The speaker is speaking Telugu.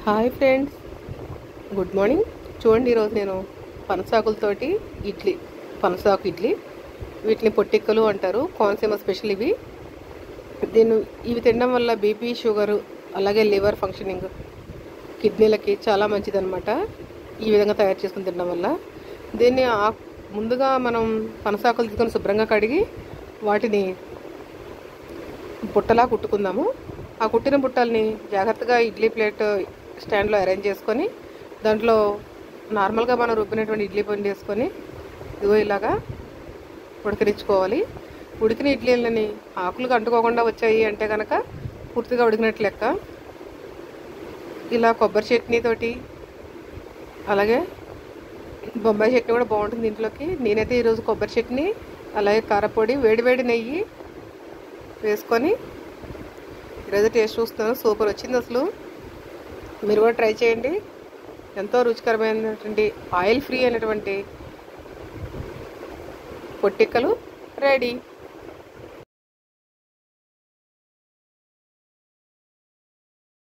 హాయ్ ఫ్రెండ్స్ గుడ్ మార్నింగ్ చూడండి ఈరోజు నేను పనసాకులతోటి ఇడ్లీ పనసాకు ఇడ్లీ వీటిని పొట్టిక్కలు అంటారు కోనసీమ స్పెషల్ ఇవి దీన్ని ఇవి తినడం వల్ల బీపీ షుగరు అలాగే లివర్ ఫంక్షనింగ్ కిడ్నీలకి చాలా మంచిదన్నమాట ఈ విధంగా తయారు చేసుకుని తినడం వల్ల దీన్ని ఆ- ముందుగా మనం పనసాకులు తీసుకొని శుభ్రంగా కడిగి వాటిని బుట్టలా కుట్టుకుందాము ఆ కుట్టిన బుట్టల్ని జాగ్రత్తగా ఇడ్లీ ప్లేట్ స్టాండ్లో అరేంజ్ చేసుకొని దాంట్లో నార్మల్గా మనం రుబ్బినటువంటి ఇడ్లీ పిండి వేసుకొని ఇదిగో ఇలాగా ఉడకరించుకోవాలి ఉడికిన ఇడ్లీలని ఆకులకు అంటుకోకుండా వచ్చాయి అంటే కనుక పూర్తిగా ఉడికినట్లు లెక్క ఇలా కొబ్బరి చట్నీ తోటి అలాగే బొంబాయి చట్నీ కూడా బాగుంటుంది దీంట్లోకి నేనైతే ఈరోజు కొబ్బరి చట్నీ అలాగే కారపొడి వేడివేడి నెయ్యి వేసుకొని ఈరోజు టేస్ట్ చూస్తున్నాను సూపర్ వచ్చింది అసలు మీరు కూడా ట్రై చేయండి ఎంతో రుచికరమైనటువంటి ఆయిల్ ఫ్రీ అయినటువంటి పొట్టిక్కలు రెడీ